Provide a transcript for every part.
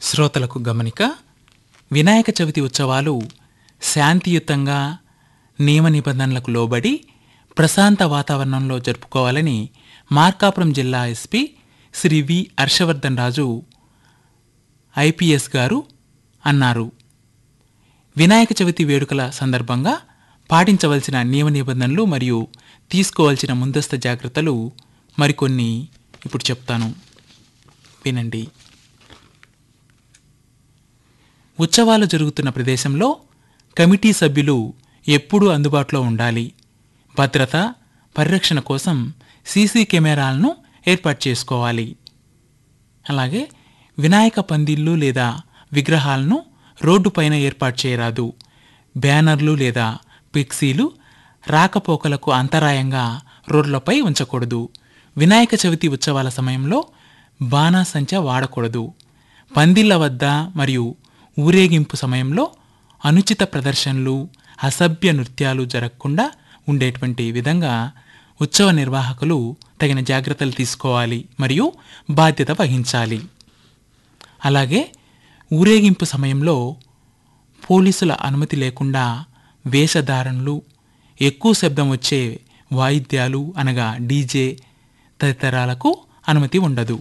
శ్రోతలకు గమనిక వినాయక చవితి ఉత్సవాలు శాంతియుతంగా నియమ నిబంధనలకు లోబడి ప్రశాంత వాతావరణంలో జరుపుకోవాలని మార్కాపురం జిల్లా SP Shri V Harshavardhan Raju IPS గారు అన్నారు వినాయక చవితి వేడుకల సందర్భంగా పాటించవలసిన నియమ నిబంధనలు మరియు తీసుకోవాల్సిన ముందస్తు జాగ్రత్తలు మరికొన్ని ఇప్పుడు చెప్తాను వినండి ఉత్సవాలు జరుగుతున్న ప్రదేశంలో కమిటీ సభ్యులు ఎప్పుడూ అందుబాటులో ఉండాలి భద్రత పరిరక్షణ కోసం సీసీ కెమెరాలను ఏర్పాటు చేసుకోవాలి అలాగే వినాయక పందిళ్ళు లేదా విగ్రహాలను రోడ్డుపైన ఏర్పాటు చేయరాదు బ్యానర్లు లేదా పిక్సీలు రాకపోకలకు అంతరాయంగా రోడ్లపై ఉంచకూడదు వినాయక చవితి ఉత్సవాల సమయంలో బాణాసంచ వాడకూడదు పందిళ్ళ వద్ద మరియు ఊరేగింపు సమయంలో అనుచిత ప్రదర్శనలు అసభ్య నృత్యాలు జరగకుండా ఉండేటువంటి విధంగా ఉత్సవ నిర్వాహకులు తగిన జాగ్రత్తలు తీసుకోవాలి మరియు బాధ్యత వహించాలి అలాగే ఊరేగింపు సమయంలో పోలీసుల అనుమతి లేకుండా వేషధారణలు ఎక్కువ శబ్దం వచ్చే వాయిద్యాలు అనగా డీజే తదితరాలకు అనుమతి ఉండదు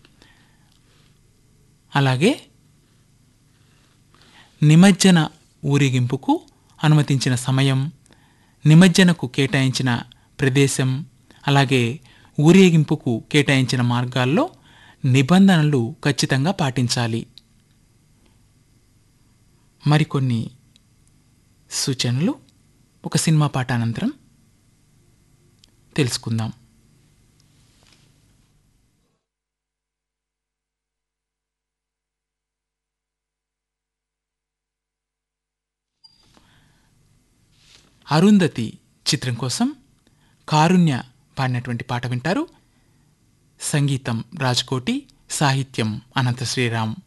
అలాగే నిమజ్జన ఊరేగింపుకు అనుమతించిన సమయం నిమజ్జనకు కేటాయించిన ప్రదేశం అలాగే ఊరేగింపుకు కేటాయించిన మార్గాల్లో నిబంధనలు ఖచ్చితంగా పాటించాలి మరికొన్ని సూచనలు ఒక సినిమా పాట అనంతరం తెలుసుకుందాం అరుంధతి చిత్రం కోసం కారుణ్య పాడినటువంటి పాట వింటారు సంగీతం రాజ్కోటి సాహిత్యం అనంత శ్రీరామ్